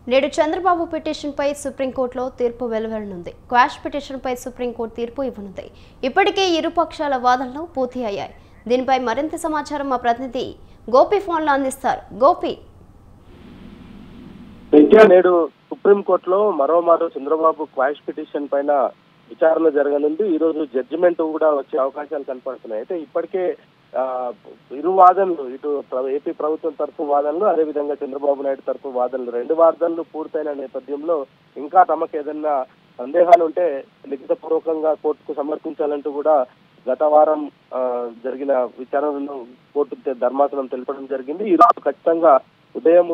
నేడు చంద్రబాబు పిటిషన్పై సుప్రీంకోర్టులో తీర్పు వెలువడనుంది క్వాష్ పిటిషన్పై సుప్రీంకోర్టు తీర్పు ఇవ్వనుంది ఇప్పటికే ఇరు పక్షాల వాదనలు పూర్తి అయ్యాయి దీనిపై మరింత సమాచారం మా ప్రతినిధి గోపి ఫోన్లో అందిస్తారు గోపి విద్య నేడు సుప్రీంకోర్టులో మరోమారు చంద్రబాబు క్వాష్ పిటిషన్ పైన విచారణ జరగనుంది ఈ రోజు జడ్జిమెంట్ కూడా వచ్చే అవకాశాలు కనపడుతున్నాయి అయితే ఇప్పటికే ఆ, ఇరు వాదనలు ఇటు ప్ర- ఏపీ ప్రభుత్వం తరఫు వాదనలు అదేవిధంగా చంద్రబాబు నాయుడు తరఫు వాదనలు రెండు వాదనలు పూర్తయిన నేపథ్యంలో ఇంకా తమకు ఏదన్నా సందేహాలు ఉంటే లిఖితపూర్వకంగా కోర్టుకు సమర్పించాలంటూ కూడా గత వారం ఆ, జరిగిన విచారణను కోర్టు తె- ధర్మాసనం తెలపడం జరిగింది ఈ రోజు ఖచ్చితంగా ఉదయం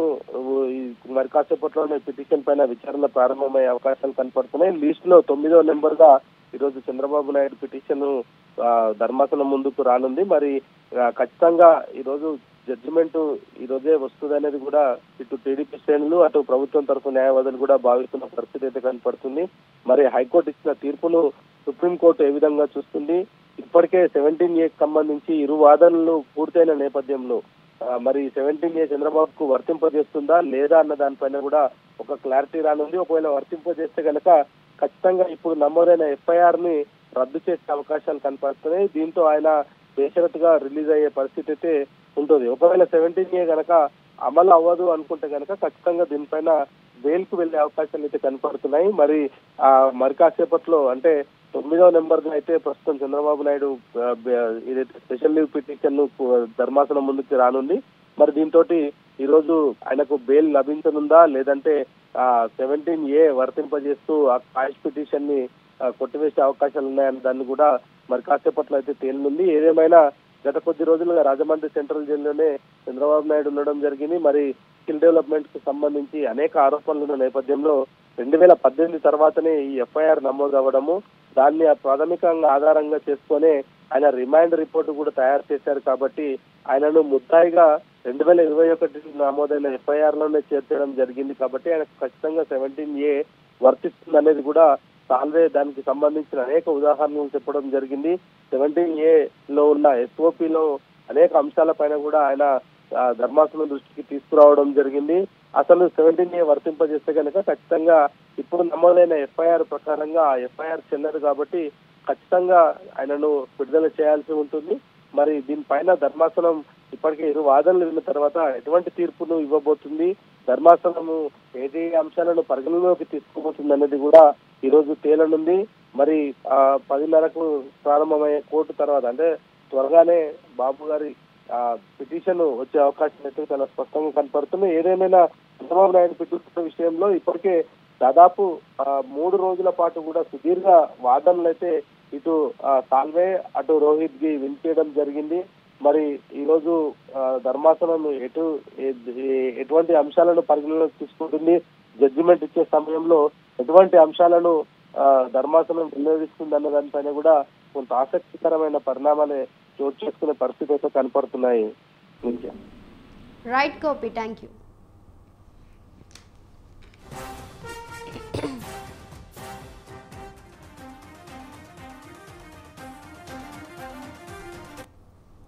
మరి కాసేపట్లోనే పిటిషన్ పైన విచారణ ప్రారంభమయ్యే అవకాశాలు కనపడుతున్నాయి లిస్ట్ లో తొమ్మిదో నెంబర్ గా ఈ రోజు చంద్రబాబు నాయుడు పిటిషన్ ధర్మాసనం ముందుకు రానుంది మరి ఆ, ఖచ్చితంగా ఈ రోజు జడ్జిమెంట్ ఈ రోజే వస్తుంది అనేది కూడా ఇటు టీడీపీ శ్రేణులు అటు ప్రభుత్వం తరఫు న్యాయవాదులు కూడా భావిస్తున్న పరిస్థితి అయితే కనపడుతుంది మరి హైకోర్టు ఇచ్చిన తీర్పును సుప్రీంకోర్టు ఏ విధంగా చూస్తుంది ఇప్పటికే సెవెంటీన్ ఏ సంబంధించి ఇరు వాదనలు పూర్తయిన నేపథ్యంలో ఆ, మరి సెవెంటీన్ ఏ చంద్రబాబుకు వర్తింపజేస్తుందా లేదా అన్న దానిపైన కూడా ఒక క్లారిటీ రానుంది ఒకవేళ వర్తింపజేస్తే గనక ఖచ్చితంగా ఇప్పుడు నమోదైన ఎఫ్ఐఆర్ ని రద్దు చేసే అవకాశాలు కనపడుతున్నాయి దీంతో ఆయన బేషరతుగా రిలీజ్ అయ్యే పరిస్థితి అయితే ఉంటుంది ఒకవేళ సెవెంటీన్ ఏ గనక అమలు అవ్వదు అనుకుంటే గనక ఖచ్చితంగా దీనిపైన బెయిల్ కు వెళ్లే అవకాశాలు అయితే కనపడుతున్నాయి మరి ఆ మరి కాసేపట్లో అంటే తొమ్మిదో నెంబర్ అయితే ప్రస్తుతం చంద్రబాబు నాయుడు ఆ, బ- ఏదైతే స్పెషల్ లీవ్ పిటిషన్ ను కు- ధర్మాసనం ముందుకు రానుంది మరి దీంతో ఈ రోజు ఆయనకు బెయిల్ లభించనుందా లేదంటే సెవెంటీన్ ఏ వర్తింపజేస్తూ ఆ కాష్ పిటిషన్ ని ఆ, కొట్టివేసే అవకాశాలు ఉన్నాయని దాన్ని కూడా మరి కాసేపట్లో అయితే తేలినుంది ఏదేమైనా గత కొద్ది రోజులుగా రాజమండ్రి సెంట్రల్ జైల్లోనే చంద్రబాబు నాయుడు ఉండడం జరిగింది మరి స్కిల్ డెవలప్మెంట్ కు సంబంధించి అనేక ఆరోపణలు ఉన్న నేపథ్యంలో రెండు వేల పద్దెనిమిది తర్వాతనే ఈ ఎఫ్ఐఆర్ నమోదు అవ్వడము దాన్ని ఆ ప్రాథమికంగా ఆధారంగా చేసుకొని ఆయన రిమైండ్ రిపోర్ట్ కూడా తయారు చేశారు కాబట్టి ఆయనను ముద్దాయిగా రెండు వేల ఇరవై ఒకటి నమోదైన ఎఫ్ఐఆర్ లోనే చేర్చడం జరిగింది కాబట్టి ఆయనకు ఖచ్చితంగా సెవెంటీన్ ఏ వర్తిస్తుంది అనేది కూడా సాల్వే దానికి సంబంధించిన అనేక ఉదాహరణలు చెప్పడం జరిగింది సెవెంటీన్ ఏ లో ఉన్న ఎస్ఓపి లో అనేక అంశాల పైన కూడా ఆయన ఆ, ధర్మాసనం దృష్టికి తీసుకురావడం జరిగింది అసలు సెవెంటీన్ ఏ వర్తింపజేస్తే కనుక ఖచ్చితంగా ఇప్పుడు నమోదైన ఎఫ్ఐఆర్ ప్రకారంగా ఆ ఎఫ్ఐఆర్ చెల్లదు కాబట్టి ఖచ్చితంగా ఆయనను విడుదల చేయాల్సి ఉంటుంది మరి దీనిపైన ధర్మాసనం ఇప్పటికే ఇరు వాదనలు విన్న తర్వాత ఎటువంటి తీర్పును ఇవ్వబోతుంది ధర్మాసనము ఏది అంశాలను పరిగణలోకి తీసుకోబోతుంది అనేది కూడా ఈ రోజు తేలనుంది మరి ఆ పదిన్నరకు ప్రారంభమయ్యే కోర్టు తర్వాత అంటే త్వరగానే బాబు గారి ఆ పిటిషన్ వచ్చే అవకాశం అయితే చాలా స్పష్టంగా కనపడుతుంది ఏదేమైనా చంద్రబాబు నాయుడు పిటిషన్ విషయంలో ఇప్పటికే దాదాపు ఆ, మూడు రోజుల పాటు కూడా సుదీర్ఘ వాదనలు అయితే ఇటు ఆ, సాల్వే అటు రోహిత్ కి వినిపించడం జరిగింది మరి ఈ రోజు ఆ, ధర్మాసనం ఎటు ఏ- ఏ- ఎటువంటి అంశాలను పరిగణలోకి తీసుకుంటుంది జడ్జిమెంట్ ఇచ్చే సమయంలో ఎటువంటి అంశాలను ఆ, ధర్మాసనం వినియోగిస్తుంది అన్న దానిపైన కూడా కొంత ఆసక్తికరమైన పరిణామాలే చోటు చేసుకునే పరిస్థితి అయితే కనపడుతున్నాయి నిత్య రైట్ గోపి థ్యాంక్ యూ